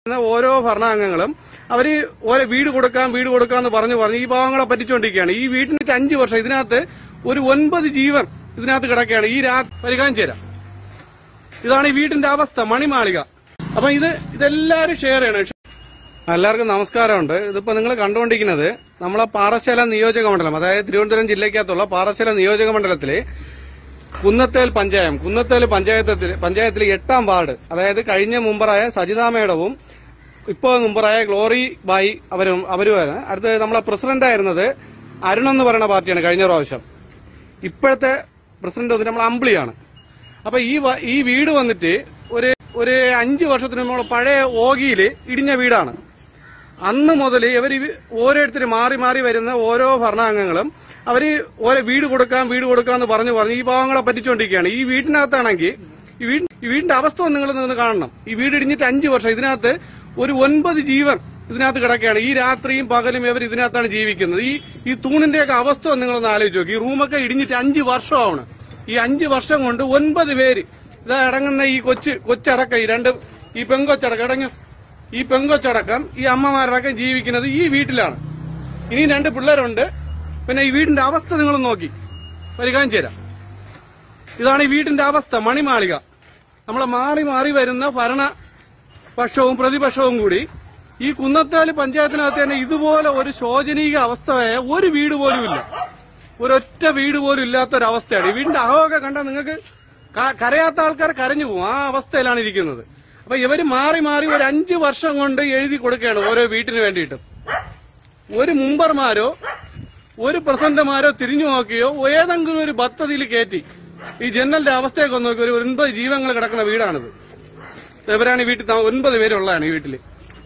ഓരോ ഭരണാംഗങ്ങളും അവര് ഓരോ വീട് കൊടുക്കാം വീട് കൊടുക്കാന്ന് പറഞ്ഞു പറഞ്ഞു ഈ പാവങ്ങളെ പറ്റിച്ചുകൊണ്ടിരിക്കുകയാണ് ഈ വീട്ടിന് അഞ്ചു വർഷം ഇതിനകത്ത് ഒരു ഒൻപത് ജീവൻ ഇതിനകത്ത് കിടക്കുകയാണ് ഈ രാ പരിഹാരം ചേരാം ഇതാണ് ഈ വീടിന്റെ അവസ്ഥ മണിമാളിക അപ്പൊ ഇത് ഇതെല്ലാരും ഷെയർ ചെയ്യണം എല്ലാവർക്കും നമസ്കാരമുണ്ട് ഇതിപ്പോ നിങ്ങൾ കണ്ടുകൊണ്ടിരിക്കുന്നത് നമ്മളെ പാറശാല നിയോജക മണ്ഡലം അതായത് തിരുവനന്തപുരം ജില്ലയ്ക്കകത്തുള്ള പാറശാല നിയോജക മണ്ഡലത്തിലെ കുന്നത്തേൽ പഞ്ചായം കുന്നത്തേൽ പഞ്ചായത്തിൽ പഞ്ചായത്തിലെ എട്ടാം വാർഡ് അതായത് കഴിഞ്ഞ മുമ്പറായ സജിതാ മേഡവും ഇപ്പോൾ മുമ്പറായ ഗ്ലോറി ബായി അവരും അവരുമാണ് അടുത്ത് നമ്മളെ പ്രസിഡന്റ് ആയിരുന്നത് അരുൺ എന്ന് പറയുന്ന പാർട്ടിയാണ് കഴിഞ്ഞ പ്രാവശ്യം ഇപ്പോഴത്തെ പ്രസിഡന്റ് വന്നിട്ട് നമ്മൾ അമ്പിളിയാണ് അപ്പൊ ഈ വ- ഈ വീട് വന്നിട്ട് ഒരു ഒരു അഞ്ചു വർഷത്തിന് മുമ്പ് പഴയ ഓഗിയില് ഇടിഞ്ഞ വീടാണ് അന്ന് മുതൽ ഇവർ ഓരോരുത്തർ മാറി മാറി വരുന്ന ഓരോ ഭരണാംഗങ്ങളും അവര് ഓരോ വീട് കൊടുക്കാം വീട് കൊടുക്കാന്ന് പറഞ്ഞു പറഞ്ഞു ഈ പാവങ്ങളെ പറ്റിച്ചുകൊണ്ടിരിക്കുകയാണ് ഈ വീട്ടിനകത്താണെങ്കിൽ ഈ വീട് ഈ വീടിന്റെ അവസ്ഥ ഒന്ന് നിങ്ങൾ നിന്ന് കാണണം ഈ വീട് ഇടിഞ്ഞിട്ട് അഞ്ചു വർഷം ഇതിനകത്ത് ഒരു ഒൻപത് ജീവൻ ഇതിനകത്ത് കിടക്കുകയാണ് ഈ രാത്രിയും പകലും ഇവർ ഇതിനകത്താണ് ജീവിക്കുന്നത് ഈ ഈ തൂണിന്റെയൊക്കെ അവസ്ഥ ഒന്ന് നിങ്ങളൊന്ന് ആലോചിച്ച് നോക്കി ഈ റൂമൊക്കെ ഇടിഞ്ഞിട്ട് അഞ്ച് വർഷമാണ് ഈ അഞ്ച് വർഷം കൊണ്ട് ഒൻപത് പേര് ഇതാ അടങ്ങുന്ന ഈ കൊച്ച് കൊച്ചടക്കം ഈ രണ്ട് ഈ പെങ്കൊച്ചടക്കം അടങ്ങും ഈ പെങ്കൊച്ചടക്കം ഈ അമ്മമാരടക്കം ജീവിക്കുന്നത് ഈ വീട്ടിലാണ് ഇനി രണ്ട് പിള്ളേരുണ്ട് പിന്നെ ഈ വീടിന്റെ അവസ്ഥ നിങ്ങൾ നോക്കി പരിഹാരം ചേരാം ഇതാണ് ഈ വീടിന്റെ അവസ്ഥ മണിമാളിക നമ്മളെ മാറി മാറി വരുന്ന ഭരണ പക്ഷവും പ്രതിപക്ഷവും കൂടി ഈ കുന്നത്താല് പഞ്ചായത്തിനകത്ത് തന്നെ ഇതുപോലെ ഒരു ശോചനീയ അവസ്ഥയായ ഒരു വീട് പോലും ഇല്ല ഒരൊറ്റ വീട് പോലും ഇല്ലാത്ത ഒരു അവസ്ഥയാണ് ഈ വീടിന്റെ അഹമൊക്കെ കണ്ടാൽ നിങ്ങൾക്ക് ക- കരയാത്ത ആൾക്കാർ കരഞ്ഞു പോകും ആ അവസ്ഥയിലാണ് ഇരിക്കുന്നത് അപ്പൊ ഇവര് മാറി മാറി ഒരു അഞ്ചു വർഷം കൊണ്ട് എഴുതി കൊടുക്കുകയാണ് ഓരോ വീട്ടിന് വേണ്ടിയിട്ട് ഒരു മുമ്പർമാരോ ഒരു പ്രസിഡന്റുമാരോ തിരിഞ്ഞു നോക്കിയോ ഏതെങ്കിലും ഒരു പദ്ധതിയിൽ കയറ്റി ഈ ജനലിന്റെ അവസ്ഥയൊക്കെ ഒന്ന് നോക്കി ഒരു ഒൻപത് ജീവങ്ങൾ കിടക്കുന്ന വീടാണിത് ഇവരാണ് ഈ വീട്ടിൽ താ- ഒൻപത് പേരുള്ളതാണ് ഈ വീട്ടില്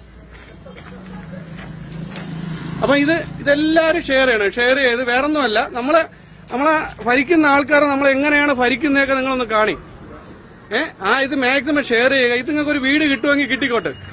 അപ്പൊ ഇത് ഇതെല്ലാരും ഷെയർ ചെയ്യണം ഷെയർ ചെയ്ത് വേറൊന്നുമല്ല നമ്മളെ നമ്മളെ ഭരിക്കുന്ന ആൾക്കാർ നമ്മൾ എങ്ങനെയാണ് ഭരിക്കുന്നതൊക്കെ നിങ്ങളൊന്ന് കാണി ഏ ആ ഇത് മാക്സിമം ഷെയർ ചെയ്യുക ഇത് നിങ്ങൾക്ക് ഒരു വീട് കിട്ടുമെങ്കിൽ കിട്ടിക്കോട്ടെ